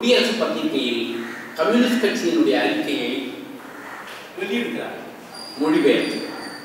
குடியரசு பத்திரிகையில் கம்யூனிஸ்ட் கட்சியினுடைய அறிக்கையை வெளியிடுகிறார் மொழிபெயர்த்து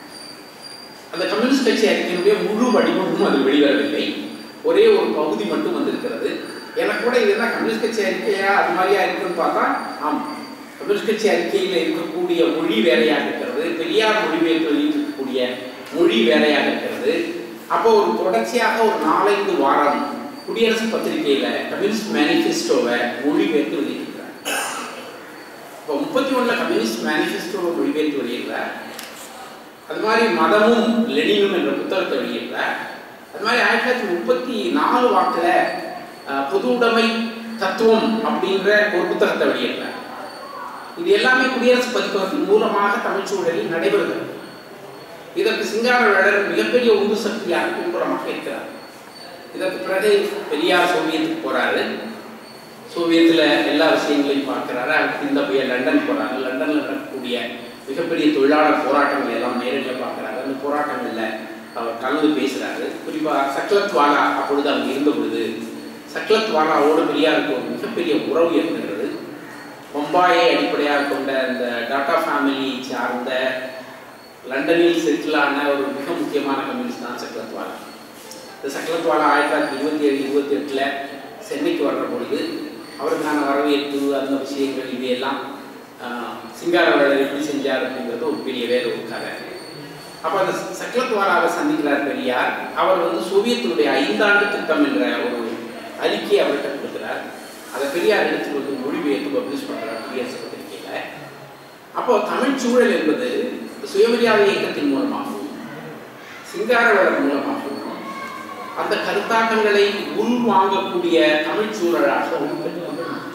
அந்த கம்யூனிஸ்ட் கட்சி அறிக்கையினுடைய முழு வடிவமும் அது வெளிவரவில்லை ஒரே ஒரு பகுதி மட்டும் வந்திருக்கிறது எனக்கு கூட இதுதான் கம்யூனிஸ்ட் கட்சி அறிக்கையா அது மாதிரியா இருக்குன்னு பார்த்தா ஆம் கம்யூனிஸ்ட் கட்சி அறிக்கையில் இருக்கக்கூடிய மொழி வேறையாக இருக்கிறது பெரியார் மொழிபெயர்த்து வெளியிட்டிருக்கக்கூடிய மொழி வேறையாக இருக்கிறது அப்போ ஒரு தொடர்ச்சியாக ஒரு நாலஞ்சு வாரம் குடியரசு பத்திரிகையில கம்யூனிஸ்ட் மேனிஃபெஸ்டோவை மொழிபெயர்த்து வெளியிட்டிருக்கிறார் இப்போ முப்பத்தி ஒண்ணுல கம்யூனிஸ்ட் மேனிஃபெஸ்டோவை மொழிபெயர்த்து வெளியிடுறார் அது மாதிரி மதமும் லெனினும் என்ற புத்தகத்தை வெளியிடுறார் அது மாதிரி ஆயிரத்தி தொள்ளாயிரத்தி முப்பத்தி நாலு வாக்கில் பொது உடைமை தத்துவம் அப்படின்ற ஒரு புத்தகத்தை வெளியிடுறார் இது எல்லாமே குடியரசு பதிப்பகத்தின் மூலமாக தமிழ் சூழலில் நடைபெறுகிறது இதற்கு சிங்கார வேடர் மிகப்பெரிய உந்து சக்தியாக பின்புறமாக இருக்கிறார் இதற்கு பிறகு பெரியார் சோவியத்துக்கு போறாரு சோவியத்தில் எல்லா விஷயங்களையும் பார்க்குறாரு அதுக்கு இந்த போய் லண்டன் போறாரு லண்டனில் நடக்கக்கூடிய மிகப்பெரிய தொழிலாளர் போராட்டங்களை எல்லாம் நேரடியாக பார்க்குறாரு அந்த போராட்டங்களில் அவர் கலந்து பேசுகிறாரு குறிப்பாக சக்லத் வாலா அப்பொழுது அங்கே இருந்த பொழுது சக்லத் வாலாவோடு பெரியாருக்கு ஒரு மிகப்பெரிய உறவு ஏற்படுகிறது பம்பாயை அடிப்படையாக கொண்ட இந்த டாடா ஃபேமிலி சார்ந்த லண்டனில் செட்டிலான ஒரு மிக முக்கியமான கம்யூனிஸ்ட் தான் சக்லத் வாலா இந்த சக்லத் வாலா ஆயிரத்தி தொள்ளாயிரத்தி இருபத்தி ஏழு இருபத்தி எட்டில் சென்னைக்கு வர்ற பொழுது அவருக்கான வரவேற்பு அந்த விஷயங்கள் இவையெல்லாம் சிங்காரவர்கள் எப்படி செஞ்சார் அப்படிங்கிறது ஒரு பெரிய வேற ஒரு கதை அப்போ அந்த சக்லத்வாலாவை சந்திக்கிறார் பெரியார் அவர் வந்து சோவியத்தினுடைய ஐந்தாண்டு திட்டம் என்ற ஒரு அறிக்கையை அவர்கிட்ட கொடுக்குறார் அதை பெரியார் எடுத்துட்டு வந்து மொழிபெயர்த்து பப்ளிஷ் பண்ணுறார் குடியரசு பத்திரிகையில் அப்போ தமிழ் சூழல் என்பது சுயமரியாதை இயக்கத்தின் மூலமாகவும் சிங்காரவேலர் மூலமாகவும் அந்த கருத்தாக்கங்களை உள்வாங்கக்கூடிய தமிழ் சூழலாக உருப்பெற்று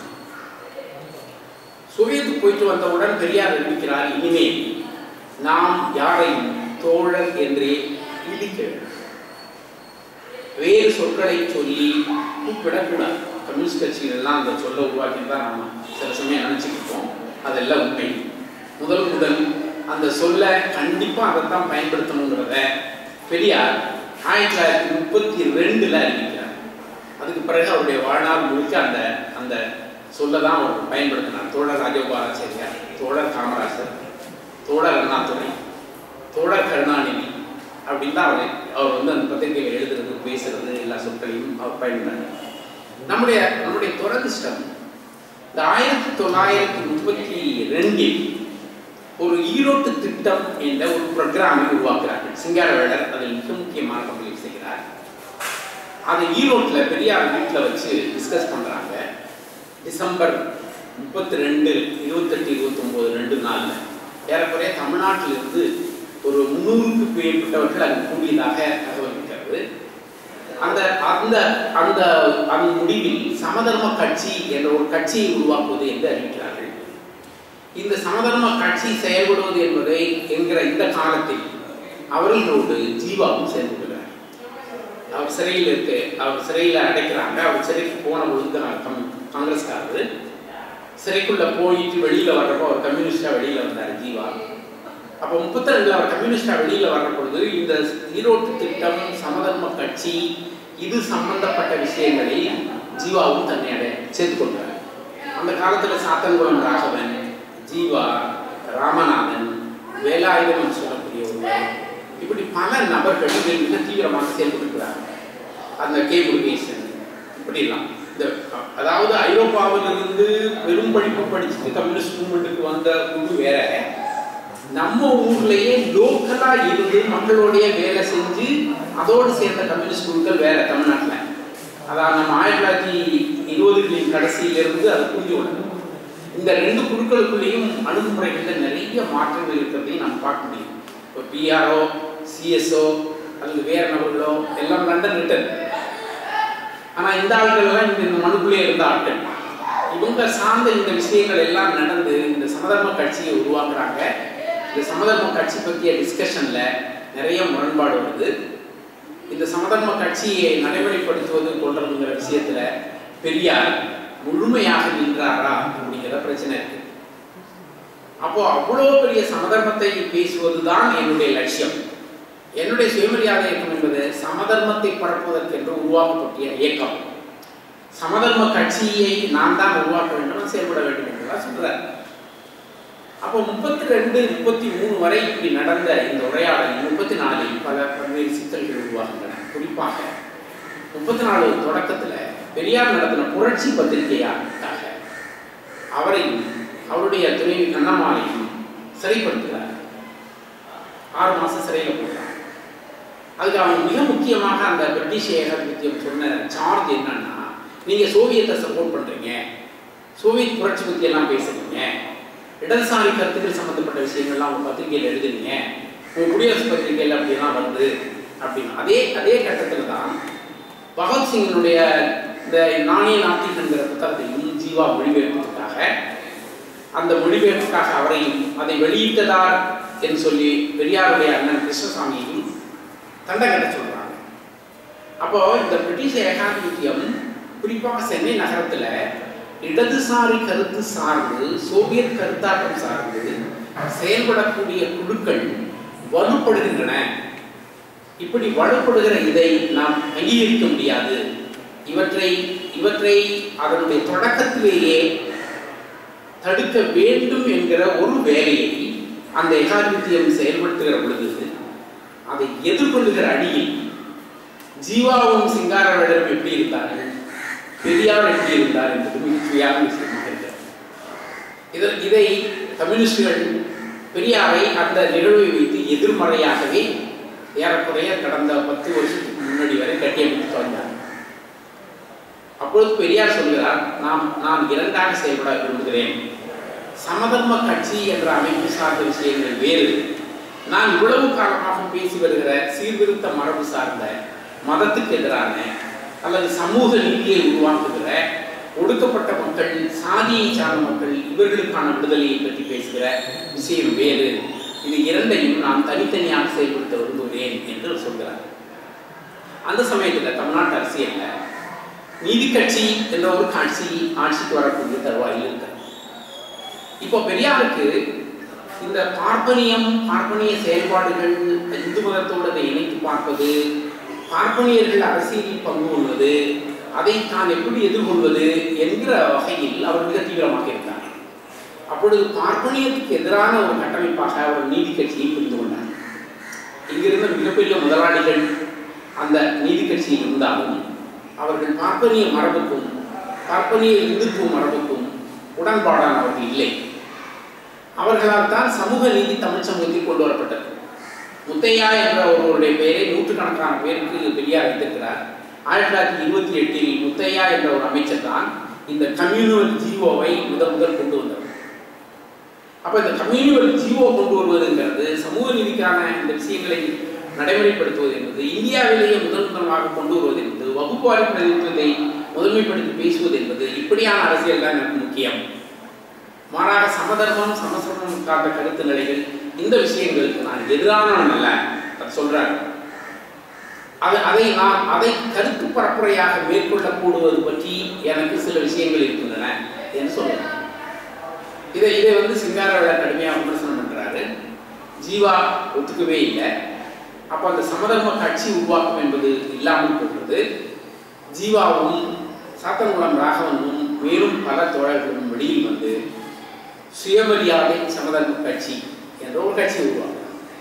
சோவியத்துக்கு போயிட்டு வந்தவுடன் பெரியார் அறிவிக்கிறார் இனிமேல் நாம் யாரையும் தோழர் என்றே இடிக்க வேண்டும் வேறு சொற்களை சொல்லி கூப்பிடக்கூடாது கம்யூனிஸ்ட் கட்சிகள் எல்லாம் அந்த சொல்ல உருவாக்கி தான் நம்ம சில சமயம் நினச்சிக்கிட்டோம் அதெல்லாம் உண்மை முதல் முதல் அந்த சொல்ல கண்டிப்பாக அதைத்தான் பயன்படுத்தணுங்கிறத பெரியார் ஆயிரத்தி தொள்ளாயிரத்தி முப்பத்தி ரெண்டுல அறிவிக்கிறார் அதுக்கு பிறகு அவருடைய வாழ்நாள் முழுக்க அந்த அந்த சொல்ல தான் அவர் பயன்படுத்தினார் தோழர் ராஜகோபாலாச்சாரியார் தோழர் காமராஜர் தோழர் அண்ணாதுரை தோழர் கருணாநிதி அப்படின்னு தான் அவர் அவர் வந்து அந்த பத்திரிகையில் எழுதுறது பேசுறது எல்லா சொற்களையும் அவர் பயன்படுத்தார் நம்முடைய நம்முடைய துரதிஷ்டம் இந்த ஆயிரத்தி தொள்ளாயிரத்தி முப்பத்தி ரெண்டில் ஒரு ஈரோட்டு திட்டம் என்ற ஒரு ப்ரோக்ராமை உருவாக்குறார்கள் சிங்காரவேலர் அதில் மிக முக்கியமான பங்களிப்பு செய்கிறார் அதை ஈரோட்டில் பெரியார் வீட்டில் வச்சு டிஸ்கஸ் பண்ணுறாங்க டிசம்பர் முப்பத்தி ரெண்டு இருபத்தெட்டு இருபத்தொம்போது ரெண்டு நாளில் ஏறக்குறைய தமிழ்நாட்டிலிருந்து ஒரு முந்நூறுக்கு மேற்பட்டவர்கள் அங்கு கூடியதாக தகவல் இருக்கிறது அந்த அந்த அந்த அந்த முடிவில் சமதர்ம கட்சி என்ற ஒரு கட்சியை உருவாக்குவது என்று அறிவிக்கிறார்கள் இந்த சமதர்ம கட்சி செயல்படுவது என்பதை என்கிற இந்த காலத்தில் அவர்களோடு ஜீவாவும் செயல்படுகிறார் அவர் சிறையில் இருக்கு அவர் சிறையில் அடைக்கிறாங்க அவர் சிறைக்கு போன பொழுது காங்கிரஸ்காரர் சிறைக்குள்ள போயிட்டு வெளியில வர்றப்போ அவர் கம்யூனிஸ்டா வெளியில வந்தார் ஜீவா அப்போ முப்பத்தி ரெண்டுல அவர் கம்யூனிஸ்டா வெளியில வர்ற பொழுது இந்த ஈரோட்டு திட்டம் சமதர்ம கட்சி இது சம்பந்தப்பட்ட விஷயங்களில் ஜீவாவும் தன்னை அடைய சேர்த்து கொண்டார் அந்த காலத்துல சாத்தன்குளம் ராகவன் ஜீவா ராமநாதன் வேலாயுதம் என்று சொல்லக்கூடிய ஒருவர் இப்படி பல நபர்கள் இதில் மிக தீவிரமாக செயல்படுகிறார் அந்த கே முருகேசன் இப்படிலாம் இந்த அதாவது ஐரோப்பாவிலிருந்து பெரும் படிப்பு படிச்சுட்டு கம்யூனிஸ்ட் மூவ்மெண்ட்டுக்கு வந்த குழு வேற நம்ம ஊர்லயே லோக்கலா இருந்து மக்களோடைய வேலை செஞ்சு அதோடு சேர்ந்த கம்யூனிஸ்ட் குழுக்கள் வேற தமிழ்நாட்டில் அதான் நம்ம ஆயிரத்தி தொள்ளாயிரத்தி இருபதுகளின் கடைசியிலிருந்து அதை புரிஞ்சு கொள்ளணும் இந்த ரெண்டு குழுக்களுக்குள்ளேயும் அணுகுமுறைகளில் நிறைய மாற்றங்கள் இருக்கிறதையும் நம்ம பார்க்க முடியும் இப்போ பிஆர்ஓ சிஎஸ்ஓ அல்லது வேற நபர்களோ எல்லாம் லண்டன் ரிட்டன் ஆனால் இந்த ஆட்கள்லாம் இந்த இந்த மனுக்குள்ளே இருந்த ஆட்கள் இவங்க சார்ந்த இந்த விஷயங்கள் எல்லாம் நடந்து இந்த சமதர்ம கட்சியை உருவாக்குறாங்க இந்த சமதர்ம கட்சி பற்றிய டிஸ்கஷனில் நிறைய முரண்பாடு வருது இந்த சமதர்ம கட்சியை நடைமுறைப்படுத்துவது போன்றதுங்கிற விஷயத்துல பெரியார் முழுமையாக நின்றாரா அப்படிங்கிற பிரச்சனை இருக்கு அப்போ அவ்வளோ பெரிய சமதர்மத்தை பேசுவதுதான் என்னுடைய லட்சியம் என்னுடைய சுயமரியாதை இயக்கம் என்பது சமதர்மத்தை பரப்புவதற்கென்று உருவாக்கப்பட்ட இயக்கம் சமதர்ம கட்சியை நான் தான் உருவாக்க வேண்டும் செயல்பட வேண்டும் என்றுதான் சொல்றார் அப்போ முப்பத்தி ரெண்டு முப்பத்தி மூணு வரை இப்படி நடந்த இந்த உரையாடல் முப்பத்தி நாலில் பல பல்வேறு சிக்கல்கள் உருவாகின்றன குறிப்பாக முப்பத்தி நாலு தொடக்கத்துல பெரியார் நடத்தின புரட்சி பத்திரிகையாக அவரையும் அவருடைய துணைவி கண்ணம்மாளையும் சிறைப்படுத்துகிறார் ஆறு மாசம் சிறையில் போடுறாங்க அதுக்கு அவங்க மிக முக்கியமாக அந்த பிரிட்டிஷ் ஏகாதிபத்தியம் சொன்ன சார்ஜ் என்னன்னா நீங்க சோவியத்தை சப்போர்ட் பண்றீங்க சோவியத் புரட்சி பத்தி எல்லாம் பேசுறீங்க இடதுசாரி கருத்துக்கள் சம்பந்தப்பட்ட விஷயங்கள்லாம் உங்க பத்திரிகையில் எழுதுறீங்க உங்க குடியரசு பத்திரிகையில் அப்படியெல்லாம் வருது அப்படின்னு அதே அதே கட்டத்தில் தான் பகத்சிங்கினுடைய இந்த நாணய நாட்டில் என்கிற புத்தகத்தையும் ஜீவா மொழிபெயர்ப்பதற்காக அந்த மொழிபெயர்ப்புக்காக அவரையும் அதை வெளியிட்டதார் என்று சொல்லி பெரியாருடைய அண்ணன் கிருஷ்ணசாமியையும் தண்டை கட்ட சொல்றாங்க அப்போ இந்த பிரிட்டிஷ் ஏகாதிபத்தியம் குறிப்பாக சென்னை நகரத்துல இடதுசாரி கருத்து சார்ந்து சோவியத் கருத்தாக்கம் சார்ந்து செயல்படக்கூடிய குழுக்கள் வலுப்படுகின்றன இப்படி வலுப்படுகிற இதை நாம் அங்கீகரிக்க முடியாது இவற்றை இவற்றை அதனுடைய தொடக்கத்திலேயே தடுக்க வேண்டும் என்கிற ஒரு வேலையை அந்த ஏகாதிபத்தியம் செயல்படுத்துகிற பொழுது அதை எதிர்கொள்ளுகிற அடியில் ஜீவாவும் சிங்காரவேடரும் எப்படி இருந்தார்கள் பெரியார் எப்படி இருந்தார் என்பது மிகச்சியான விஷயமாக இருக்கிறது இதை இதை கம்யூனிஸ்டுகள் பெரியாரை அந்த நிகழ்வை வைத்து எதிர்மறையாகவே ஏறக்குறைய கடந்த பத்து வருஷத்துக்கு முன்னாடி வரை கட்டியமைத்து வந்தார் அப்பொழுது பெரியார் சொல்கிறார் நாம் நான் இரண்டாக செயல்பட விரும்புகிறேன் சமதர்ம கட்சி என்ற அமைப்பு சார்ந்த விஷயங்கள் வேறு நான் இவ்வளவு காலமாக பேசி வருகிற சீர்திருத்த மரபு சார்ந்த மதத்துக்கு எதிரான அல்லது சமூக நீதியை உருவாக்குகிற ஒடுக்கப்பட்ட மக்கள் சாதியை சார்ந்த மக்கள் இவர்களுக்கான விடுதலையை பற்றி பேசுகிற விஷயம் வேறு இது இரண்டையும் நான் தனித்தனியாக செயல்படுத்த விரும்புகிறேன் என்று சொல்கிறார் அந்த சமயத்தில் தமிழ்நாட்டு அரசியல்ல நீதி கட்சி என்ற ஒரு காட்சி ஆட்சிக்கு வரக்கூடிய தருவாயில் இருக்கிறது இப்போ பெரியாருக்கு இந்த பார்ப்பனியம் பார்ப்பனிய செயல்பாடுகள் இந்து மதத்தோடு அதை இணைத்து பார்ப்பது பார்ப்பனியர்கள் அரசியலில் பங்கு கொள்வது அதை தான் எப்படி எதிர்கொள்வது என்கிற வகையில் அவர் மிக தீவிரமாக இருந்தார் அப்பொழுது பார்ப்பனியத்துக்கு எதிரான ஒரு கட்டமைப்பாக அவர் நீதி கட்சியை புரிந்து கொண்டார் இங்கிருந்த மிகப்பெரிய முதலாளிகள் அந்த நீதி கட்சியில் இருந்தாலும் அவர்கள் பார்ப்பனிய மரபுக்கும் பார்ப்பனிய இந்துத்துவ மரபுக்கும் உடன்பாடானவர்கள் இல்லை அவர்களால் தான் சமூக நீதி தமிழ் சமூகத்தில் கொண்டு வரப்பட்டது முத்தையா என்ற ஒருவருடைய பெயரை நூற்றுக்கணக்கான பேருக்கு பெரியார் வைத்திருக்கிறார் ஆயிரத்தி தொள்ளாயிரத்தி இருபத்தி எட்டில் முத்தையா என்ற ஒரு அமைச்சர் தான் இந்த கம்யூனல் ஜீவோவை முதல் முதல் கொண்டு வந்தவர் அப்ப இந்த கம்யூனல் ஜீவோ கொண்டு வருவதுங்கிறது சமூக நீதிக்கான இந்த விஷயங்களை நடைமுறைப்படுத்துவது என்பது இந்தியாவிலேயே முதல் முதலாக கொண்டு வருவது என்பது வகுப்பாரி பிரதிநிதித்துவத்தை முதன்மைப்படுத்தி பேசுவது என்பது இப்படியான அரசியல் தான் எனக்கு முக்கியம் மாறாக சமதர்மம் சமசமம் சார்ந்த கருத்து நிலைகள் இந்த விஷயங்களுக்கு நான் எதிரானவன் அல்ல அது சொல்றாரு அது அதை நான் அதை கருத்து பரப்புரையாக மேற்கொள்ளக்கூடுவது பற்றி எனக்கு சில விஷயங்கள் இருக்கின்றன என்று சொல்றேன் இதை இதை வந்து சிங்காரவேல கடுமையாக விமர்சனம் பண்றாரு ஜீவா ஒத்துக்கவே இல்லை அப்போ அந்த சமதர்ம கட்சி உருவாக்கம் என்பது இல்லாமல் போகிறது ஜீவாவும் சாத்தன்குளம் ராகவனும் மேலும் பல தோழர்களும் வெளியில் வந்து சுயமரியாதை சமதர்ம கட்சி என்ற ஒரு கட்சி உருவாக்குறாங்க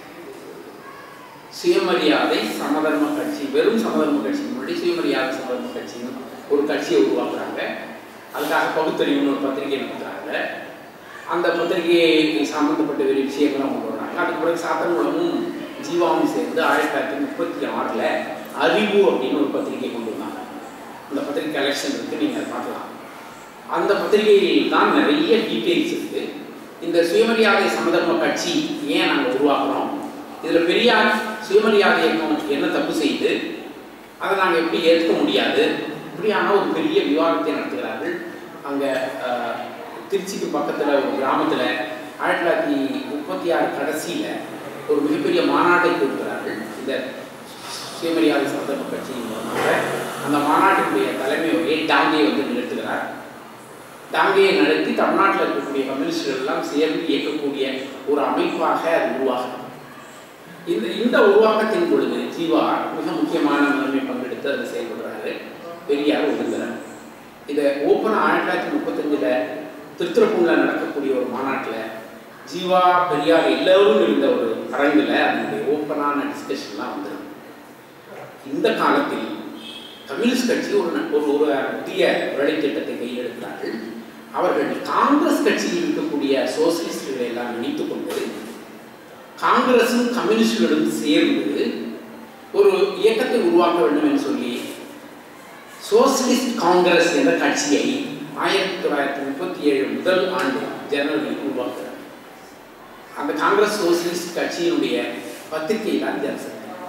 சுயமரியாதை சமதர்ம கட்சி வெறும் சமதர்ம கட்சி முன்னாடி சுயமரியாதை சமதர்ம கட்சின்னு ஒரு கட்சியை உருவாக்குறாங்க அதுக்காக பகுத்தறிவுன்னு ஒரு பத்திரிகை நடத்துறாங்க அந்த பத்திரிகையை சம்பந்தப்பட்ட வேறு விஷயங்களும் கொண்டு வராங்க அதுக்கு பிறகு சாத்தன்குளமும் ஜீவாவும் சேர்ந்து ஆயிரத்தி தொள்ளாயிரத்தி முப்பத்தி ஆறில் அறிவு அப்படின்னு ஒரு பத்திரிகை கொண்டு வந்தாங்க அந்த பத்திரிகை கலெக்ஷன் இருக்கு நீங்கள் அதை பார்க்கலாம் அந்த பத்திரிகையில் தான் நிறைய டீட்டெயில்ஸ் இருக்கு இந்த சுயமரியாதை சமதர்ம கட்சி ஏன் நாங்கள் உருவாக்குறோம் இதில் பெரியார் சுயமரியாதை இயக்கம் என்ன தப்பு செய்யுது அதை நாங்கள் எப்படி ஏற்க முடியாது இப்படியான ஒரு பெரிய விவாதத்தை நடத்துகிறார்கள் அங்கே திருச்சிக்கு பக்கத்தில் ஒரு கிராமத்தில் ஆயிரத்தி தொள்ளாயிரத்தி முப்பத்தி ஆறு கடைசியில் ஒரு மிகப்பெரிய மாநாட்டை கொடுக்கிறார்கள் இந்த சுயமரியாதை சமதர்ம கட்சியின் மூலமாக அந்த மாநாட்டினுடைய தலைமையை டாங்கே வந்து நிறுத்துகிறார் டாங்கேயை நடத்தி தமிழ்நாட்டில் இருக்கக்கூடிய கம்யூனிஸ்டுகள் எல்லாம் சேர்ந்து இயக்கக்கூடிய ஒரு அமைப்பாக அது உருவாகும் இந்த இந்த உருவாக்கத்தின் பொழுது ஜீவா மிக முக்கியமான முதன்மை பங்கெடுத்து அதை செயல்படுறாரு பெரியார் ஒதுங்குறார் இதை ஓப்பனாக ஆயிரத்தி தொள்ளாயிரத்தி முப்பத்தஞ்சில் திருத்துறப்பூரில் நடக்கக்கூடிய ஒரு மாநாட்டில் ஜீவா பெரியார் எல்லோரும் இருந்த ஒரு அரங்கில் அதனுடைய ஓப்பனான டிஸ்கஷன்லாம் வந்துடும் இந்த காலத்தில் கம்யூனிஸ்ட் கட்சி ஒரு ந- ஒரு ஒரு புதிய வேலைத்திட்டத்தை கையில் எடுக்கிறார்கள் அவர்கள் காங்கிரஸ் கட்சியில் இருக்கக்கூடிய சோசியலிஸ்டுகளை எல்லாம் இணைத்துக் கொண்டு காங்கிரசும் கம்யூனிஸ்டுகளும் சேர்ந்து ஒரு இயக்கத்தை உருவாக்க வேண்டும் என்று சொல்லி சோசியலிஸ்ட் காங்கிரஸ் என்ற கட்சியை ஆயிரத்தி தொள்ளாயிரத்தி முப்பத்தி ஏழு முதல் ஆண்டு ஜனவரியில் உருவாக்குறார் அந்த காங்கிரஸ் சோசியலிஸ்ட் கட்சியினுடைய பத்திரிகை தான் ஜனசக்தி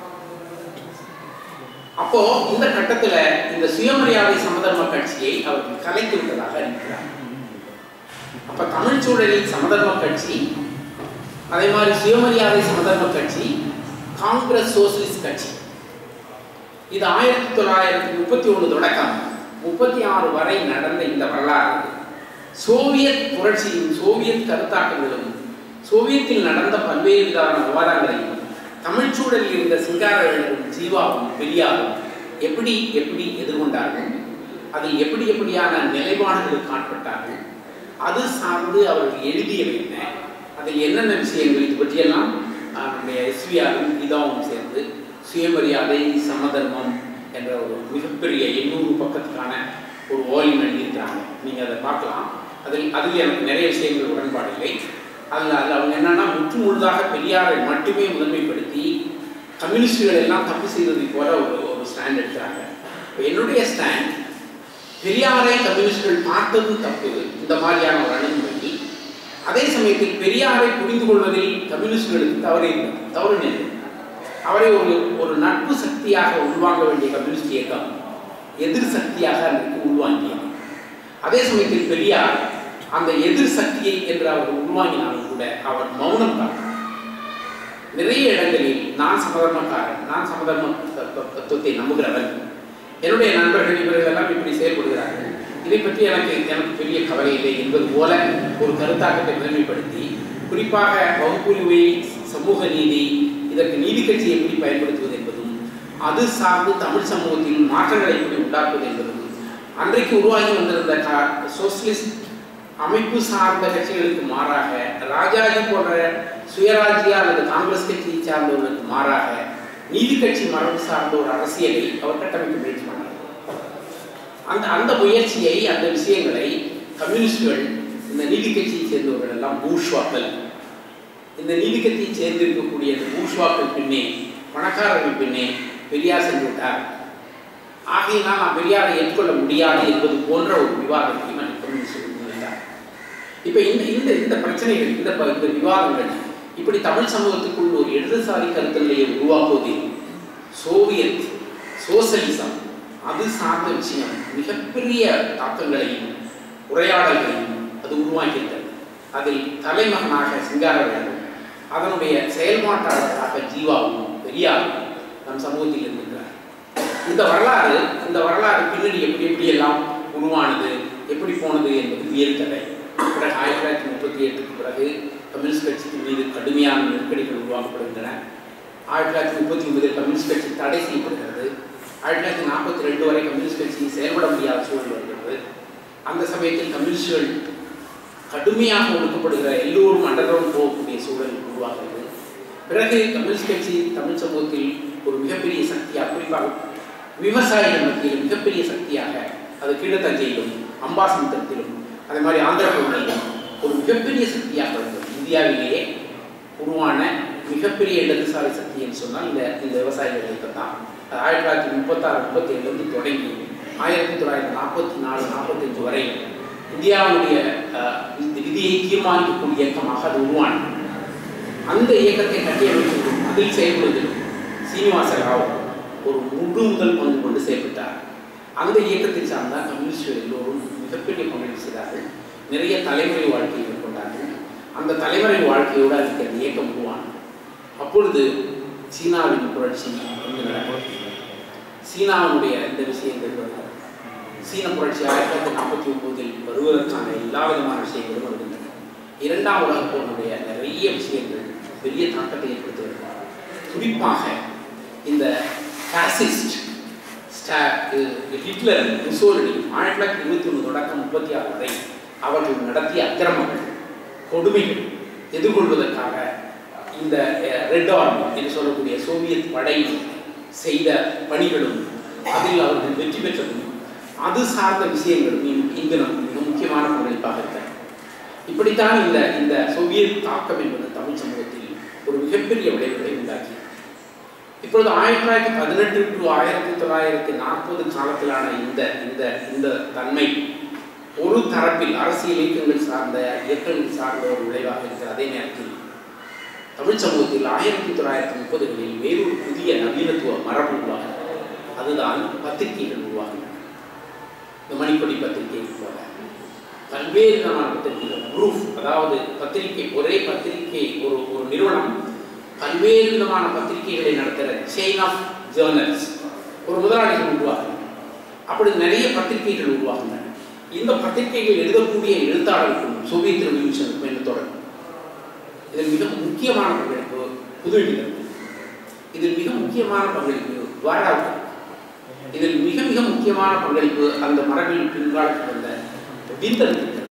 அப்போ இந்த கட்டத்துல இந்த சுயமரியாதை சமதர்ம கட்சியை அவர்கள் கலைத்து விட்டதாக அறிவிக்கிறார் அப்ப தமிழ் சூழலில் சமதர்ம கட்சி அதே மாதிரி சுயமரியாதை சமதர்ம கட்சி காங்கிரஸ் சோசியலிஸ்ட் கட்சி இது ஆயிரத்தி தொள்ளாயிரத்தி முப்பத்தி ஒன்று தொடக்கம் முப்பத்தி ஆறு வரை நடந்த இந்த வரலாறு சோவியத் புரட்சியும் சோவியத் கருத்தாக்கங்களும் சோவியத்தில் நடந்த பல்வேறு விதமான விவாதங்களையும் தமிழ் சூழலில் இருந்த சிங்காரவேலரும் ஜீவாவும் பெரியாரும் எப்படி எப்படி எதிர்கொண்டார்கள் அதில் எப்படி எப்படியான நிலைப்பாடுகளுக்கு ஆட்பட்டார்கள் அது சார்ந்து அவர்கள் எழுதியவை என்ன அதில் என்னென்ன விஷயங்கள் இது பற்றியெல்லாம் ஆஹ், நம்முடைய எஸ்விஆரும் கீதாவும் சேர்ந்து சுயமரியாதை சமதர்மம் என்ற ஒரு மிகப்பெரிய எண்ணூறு பக்கத்துக்கான ஒரு வால்யூம் எழுதியிருக்கிறாங்க நீங்கள் அதை பார்க்கலாம் அதில் அதில் எனக்கு நிறைய விஷயங்கள் உடன்பாடு இல்லை அதில் அதில் அவங்க என்னன்னா முற்று முழுதாக பெரியாரை மட்டுமே முதன்மைப்படுத்தி கம்யூனிஸ்டுகள் எல்லாம் தப்பு செய்ததை போல ஒரு ஒரு ஸ்டாண்ட் எடுக்கிறாங்க இப்போ என்னுடைய ஸ்டாண்ட் பெரியாரை கம்யூனிஸ்டுகள் பார்த்ததும் தப்பு இந்த மாதிரியான ஒரு அணுகுமுறை அதே சமயத்தில் பெரியாரை புரிந்து கொள்வதில் கம்யூனிஸ்டுகளுக்கு தவறு இல்லை தவறு இல்லை அவரை ஒரு ஒரு நட்பு சக்தியாக உள்வாங்க வேண்டிய கம்யூனிஸ்ட் இயக்கம் எதிர் சக்தியாக அன்றைக்கு உள்வாங்கியது அதே சமயத்தில் பெரியார் அந்த எதிர் சக்தியை என்று அவர் உள்வாங்கினாலும் கூட அவர் மௌனம் காத்தார் நிறைய இடங்களில் நான் சமதர்மக்காரன் நான் சமதர்ம த- த- தத்துவத்தை நம்புகிறவன் என்னுடைய நண்பர்கள் இவர்கள் எல்லாம் இப்படி செயல்படுகிறார்கள் இதை பற்றி எனக்கு எனக்கு பெரிய கவலை இல்லை என்பது போல ஒரு கருத்தாக்கத்தை முதன்மைப்படுத்தி குறிப்பாக வகுப்புரிமை சமூக நீதி இதற்கு நீதி கட்சி எப்படி பயன்படுத்துவது என்பதும் அது சார்ந்து தமிழ் சமூகத்தில் மாற்றங்களை எப்படி உண்டாக்குவது என்பதும் அன்றைக்கு உருவாகி வந்திருந்த கா- சோசியலிஸ்ட் அமைப்பு சார்ந்த கட்சிகளுக்கு மாறாக ராஜாஜி போன்ற சுயராஜ்ய அல்லது காங்கிரஸ் கட்சியை சார்ந்தவர்களுக்கு மாறாக நீதி கட்சி மரபு சார்ந்த ஒரு அரசியலை அவர் கட்டமைக்க முயற்சி பண்ணார் அந்த அந்த முயற்சியை அந்த விஷயங்களை கம்யூனிஸ்டுகள் இந்த நீதி கட்சியை சேர்ந்தவர்கள் எல்லாம் பூஷ்வாக்கள் இந்த நீதி கட்சியை சேர்ந்திருக்கக்கூடிய இந்த பூஷ்வாக்கள் பின்னே பணக்காரர்கள் பின்னே பெரியார் சென்று விட்டார் ஆகையினால் நான் பெரியாரை ஏற்றுக்கொள்ள முடியாது என்பது போன்ற ஒரு விவாதத்தை மற்ற கம்யூனிஸ்டுகள் முன்வைத்தார் இப்போ இந்த இந்த இந்த பிரச்சனைகள் இந்த ப- இந்த விவாதங்கள் இப்படி தமிழ் சமூகத்துக்குள் ஒரு இடதுசாரி கருத்தநிலையை உருவாக்குவதில் சோவியத் சோசலிசம் அது சார்ந்த விஷயம் மிகப்பெரிய தாக்கங்களையும் உரையாடல்களையும் அது உருவாக்கியிருக்கிறது அதில் தலைமகனாக சிங்காரவேலரும் அதனுடைய செயல்பாட்டாளர்களாக ஜீவாவும் பெரியாரும் நம் சமூகத்தில் இருந்திருக்கிறார் இந்த வரலாறு இந்த வரலாறு பின்னாடி எப்படி எப்படி எல்லாம் உருவானது எப்படி போனது என்பது வியற்கதை பிறகு ஆயிரத்தி தொள்ளாயிரத்தி முப்பத்தி எட்டுக்கு பிறகு கம்யூனிஸ்ட் கட்சிக்கு மீது கடுமையான நெருக்கடிகள் உருவாக்கப்படுகின்றன ஆயிரத்தி தொள்ளாயிரத்தி முப்பத்தி ஒன்பதில் கம்யூனிஸ்ட் கட்சி தடை செய்யப்படுகிறது ஆயிரத்தி தொள்ளாயிரத்தி நாற்பத்தி ரெண்டு வரை கம்யூனிஸ்ட் கட்சி செயல்பட முடியாத சூழல் வருகிறது அந்த சமயத்தில் கம்யூனிஸ்டுகள் கடுமையாக ஒடுக்கப்படுகிற எல்லோரும் அண்டர்கிரவுண்ட் போகக்கூடிய சூழல் உருவாகிறது பிறகு கம்யூனிஸ்ட் கட்சி தமிழ் சமூகத்தில் ஒரு மிகப்பெரிய சக்தியாக குறிப்பாக விவசாயிகள் மத்தியில் மிகப்பெரிய சக்தியாக அது கீழத்தஞ்சையிலும் அம்பாசமுத்திரத்திலும் அதே மாதிரி ஆந்திர பகுதியிலும் ஒரு மிகப்பெரிய சக்தியாக இருந்தது இந்தியாவிலேயே உருவான மிகப்பெரிய இடதுசாரி சக்தி என்று சொன்னால் இந்த இந்த விவசாயிகள் இயக்கம் தான் அது ஆயிரத்தி தொள்ளாயிரத்தி முப்பத்தாறு முப்பத்தி ஏழுலேருந்து தொடங்கி ஆயிரத்தி தொள்ளாயிரத்தி நாற்பத்தி நாலு நாற்பத்தஞ்சு வரை இந்தியாவுடைய அஹ், இந்த விதியை தீர்மானிக்கக்கூடிய இயக்கமாக அது உருவானது அந்த இயக்கத்தை கட்டியமைப்பதிலும் அதில் செயல்படுவதிலும் சீனிவாச ராவ் ஒரு முழு முதல் பங்கு கொண்டு செயல்பட்டார் அந்த இயக்கத்தை சார்ந்த கம்யூனிஸ்டுகள் எல்லோரும் மிகப்பெரிய பங்களிப்பு செய்தார்கள் நிறைய தலைமுறை வாழ்க்கையை மேற்கொண்டார்கள் அந்த தலைமுறை வாழ்க்கையோடு அதுக்கு அந்த இயக்கம் உருவானது அப்பொழுது சீனாவின் புரட்சி வந்து நடக்கும் சீனாவினுடைய இந்த விஷயங்கள் வருகிறது சீன புரட்சி ஆயிரத்தி தொள்ளாயிரத்தி நாற்பத்தி ஒன்பதில் வருவதற்கான எல்லா விதமான விஷயங்களும் வருகின்றன இரண்டாம் உலகப் போருடைய நிறைய விஷயங்கள் பெரிய தாக்கத்தை ஏற்படுத்துகிறது குறிப்பாக இந்த பாசிஸ்ட் ஸ்டா- இது ஹிட்லர் முசோலினி ஆயிரத்தி தொள்ளாயிரத்தி இருபத்தி ஒன்று தொடக்கம் முப்பத்தி ஆறு வரை அவர்கள் நடத்திய அக்கிரமங்கள் கொடுமைகள் எதிர்கொள்வதற்காக இந்த ரெட் ஆர்மி என்று சொல்லக்கூடிய சோவியத் படை செய்த பணிகளும் அதில் அவர்கள் வெற்றி பெற்றதும் அது சார்ந்த விஷயங்களும் இங்கு- இங்கு நமக்கு மிக முக்கியமான பங்களிப்பாக இருக்கிறது இப்படித்தான் இந்த இந்த சோவியத் தாக்கம் என்பது தமிழ் சமூகத்தில் ஒரு மிகப்பெரிய விளைவுகளை உண்டாக்கியது இப்பொழுது ஆயிரத்தி தொள்ளாயிரத்தி பதினெட்டு டு ஆயிரத்தி தொள்ளாயிரத்தி நாற்பது காலத்திலான இந்த இந்த இந்த தன்மை ஒரு தரப்பில் அரசியல் இயக்கங்கள் சார்ந்த இயக்கங்கள் சார்ந்த ஒரு விளைவாக இருக்கிற அதே நேரத்தில் தமிழ் சமூகத்தில் ஆயிரத்தி தொள்ளாயிரத்தி முப்பதுகளில் வேறொரு புதிய நவீனத்துவ மரபு உருவாகிறது அதுதான் பத்திரிகைகள் உருவாகின்றன இந்த மணிப்படி பத்திரிகை போல பல்வேறு விதமான பத்திரிகைகள் குரூப் அதாவது பத்திரிகை ஒரே பத்திரிகை ஒரு ஒரு நிறுவனம் பல்வேறு விதமான பத்திரிகைகளை நடத்துகிற செயின் ஆஃப் ஜேர்னல்ஸ் ஒரு முதலாளிகள் உருவாகும் அப்படி நிறைய பத்திரிகைகள் உருவாகின்றன இந்த பத்திரிகைகள் எழுதக்கூடிய எழுத்தாளருக்கும் சோவியத் ரெவல்யூஷனுக்கும் என்ன தொடர்பு இதில் மிக முக்கியமான பங்களிப்பு புதுவிடம் இதில் மிக முக்கியமான பங்களிப்பு வாராவுக்கு இதில் மிக மிக முக்கியமான பங்களிப்பு அந்த மரபில் பின்காலத்தில் வந்த விந்தன்